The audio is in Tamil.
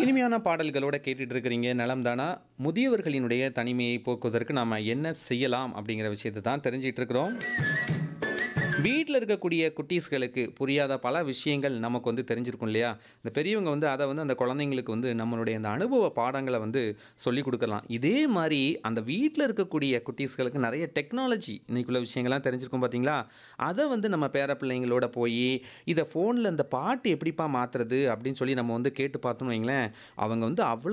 இனிமையான பாடல்களோட கேட்டுட்டு இருக்கிறீங்க நலம் தானா முதியவர்களினுடைய தனிமையை போக்குவதற்கு நாம் என்ன செய்யலாம் அப்படிங்கிற விஷயத்தை தான் தெரிஞ்சிட்டு இருக்கிறோம் வீட்டில் இருக்கக்கூடிய குட்டீஸ்களுக்கு புரியாத பல விஷயங்கள் நமக்கு வந்து தெரிஞ்சிருக்கும் இல்லையா இந்த பெரியவங்க வந்து அதை வந்து அந்த குழந்தைங்களுக்கு வந்து நம்மளுடைய அந்த அனுபவ பாடங்களை வந்து சொல்லி கொடுக்கலாம் இதே மாதிரி அந்த வீட்டில் இருக்கக்கூடிய குட்டீஸ்களுக்கு நிறைய டெக்னாலஜி இன்னைக்குள்ள விஷயங்கள்லாம் தெரிஞ்சிருக்கும் பார்த்தீங்களா அதை வந்து நம்ம பேர பிள்ளைங்களோட போய் இதை ஃபோனில் இந்த பாட்டு எப்படிப்பா மாற்றுறது அப்படின்னு சொல்லி நம்ம வந்து கேட்டு பார்த்தோம்னு வைங்களேன் அவங்க வந்து அவ்வளோ